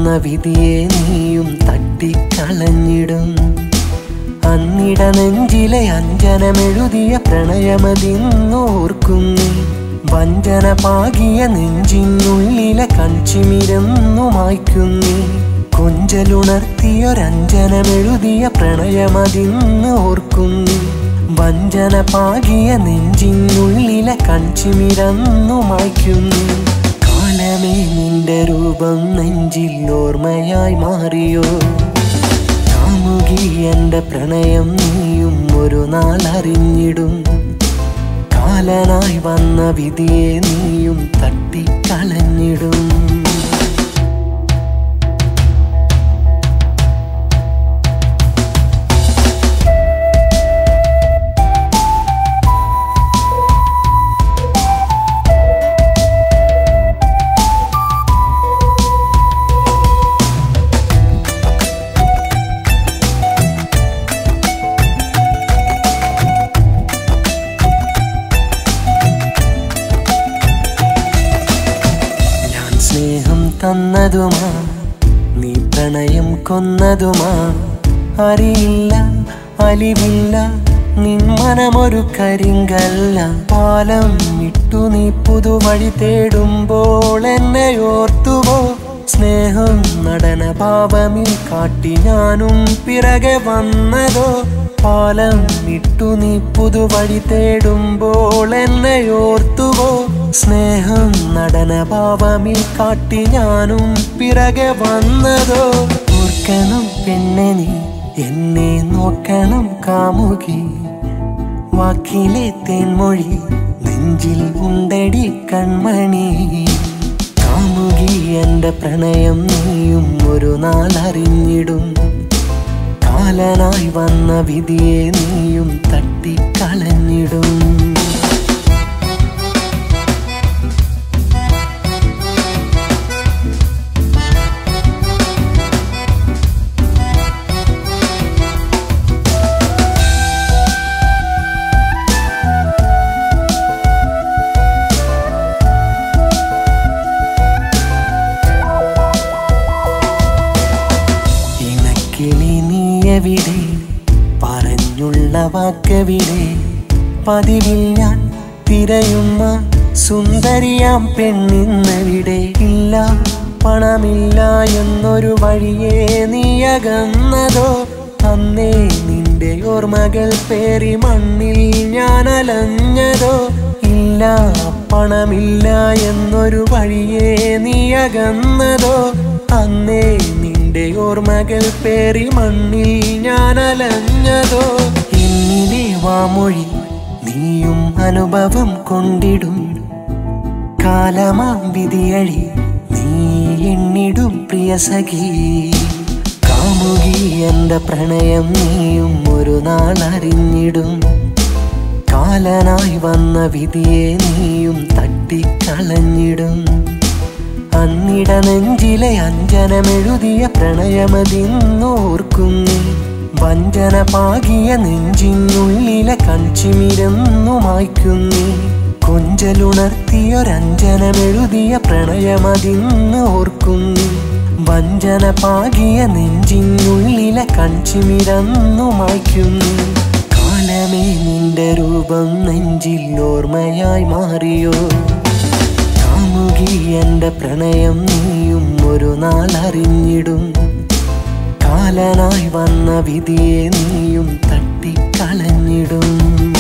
വന്ന വിധിയെ നീയും തട്ടിക്കളഞ്ഞിടും അന്നിട നെഞ്ചിലെ അഞ്ജനമെഴുതിയ പ്രണയമതിന്നോർക്കും നീ വഞ്ചന പാകിയ നെഞ്ചിനുള്ളിലെ കൺചിമിരന്നു മായ്ക്കും നീ കൊഞ്ചലുണർത്തിയൊരഞ്ജനമെഴുതിയ പ്രണയമതിന്ന് ഓർക്കും നീ വഞ്ചന പാകിയ നെഞ്ചിനുള്ളിലെ കൺചിമിരന്നു മായ്ക്കും നീ കാലമേ നിന്റെ രൂപം നെഞ്ചിൽ ഓർമ്മയായി മാറിയോ കാമുകി എന്റെ പ്രണയം നീയും ഒരു നാൾ അറിഞ്ഞിടും കാലനായി വന്ന വിധിയെ നീയും തട്ടിക്കളഞ്ഞിടും ഞാൻ സ്നേഹം തന്നതുമാ നീ പ്രണയം കൊന്നതുമാ അറിയില്ല അലിവില്ല നിൻ മനമൊരു കരിങ്കല്ല പാലം ഇട്ടു നീ പുതുവഴി തേടുമ്പോൾ എന്നെ ഓർത്തുവോ സ്നേഹം നടന ഭാവമിൽ കാട്ടി ഞാനും പിറകെ വന്നതോ പാലം ഇട്ടു നീ പുതുവഴി തേടുമ്പോൾ എന്നെ ഓർത്തുവോ സ്നേഹം നടന ഭാവമിൽ കാട്ടി ഞാനും പിറകെ വന്നതോ ഓർക്കണം പെണ്ണെ നീ എന്നെ നോക്കണം കാമുകി വാക്കിലെ തേൻമൊഴി നെഞ്ചിൽ ഉണ്ടടി കൺമണി കാമുകി എന്റെ പ്രണയം നീയും ഒരു നാൾ അറിഞ്ഞിടും കാലനായി വന്ന വിധിയെ നീയും തട്ടിക്കളഞ്ഞിടും ഇണക്കിളി നീ എവിടെ പറഞ്ഞുള്ള വാക്കെവിടെ പതിവിൽ ഞാൻ തിരയുന്ന സുന്ദരിയാം പെണ്ണിന്നെവിടെ ഇല്ല പണമില്ല എന്നൊരു വഴിയെ നീ അകന്നതോ അന്നേ നിന്റെ ഓർമ്മകൾ പേറി മണ്ണിൽ ഞാൻ അലഞ്ഞതോ ഇല്ല പണമില്ല എന്നൊരു വഴിയെ നീ അകന്നതോ അന്നേ നിന്റെ ഓർമ്മകൾ പേറി മണ്ണിൽ ഞാൻ അലഞ്ഞതോ എന്നിലെ വാമൊഴി നീയും അനുഭവം കൊണ്ടിടും കാലമാം വിധിയഴി നീ എണ്ണിടും പ്രിയ സഖി കാമുകി എന്റെ പ്രണയം നീയും ഒരു നാൾ അറിഞ്ഞിടും കാലനായി വന്ന വിധിയെ നീയും തട്ടിക്കളഞ്ഞിടും അന്നിട നെഞ്ചിലെ അഞ്ജനമെഴുതിയ പ്രണയമതിന്നോർക്കും നീ വഞ്ചന പാകിയ നെഞ്ചിനുള്ളിലെ കൺചിമിരന്നു മായ്ക്കും നീ കൊഞ്ചലുണർത്തിയൊരഞ്ജനമെഴുതിയ പ്രണയമതിന്ന് ഓർക്കും നീ വഞ്ചന പാകിയ നെഞ്ചിനുള്ളിലെ കൺചിമിരന്നു മായ്ക്കും നീ കാലമേ നിന്റെ രൂപം നെഞ്ചിൽ ഓർമ്മയായി മാറിയോ കാമുകി എന്റെ പ്രണയം നീയും ഒരു നാൾ അറിഞ്ഞിടും കാലനായി വന്ന വിധിയെ നീയും തട്ടിക്കളഞ്ഞിടും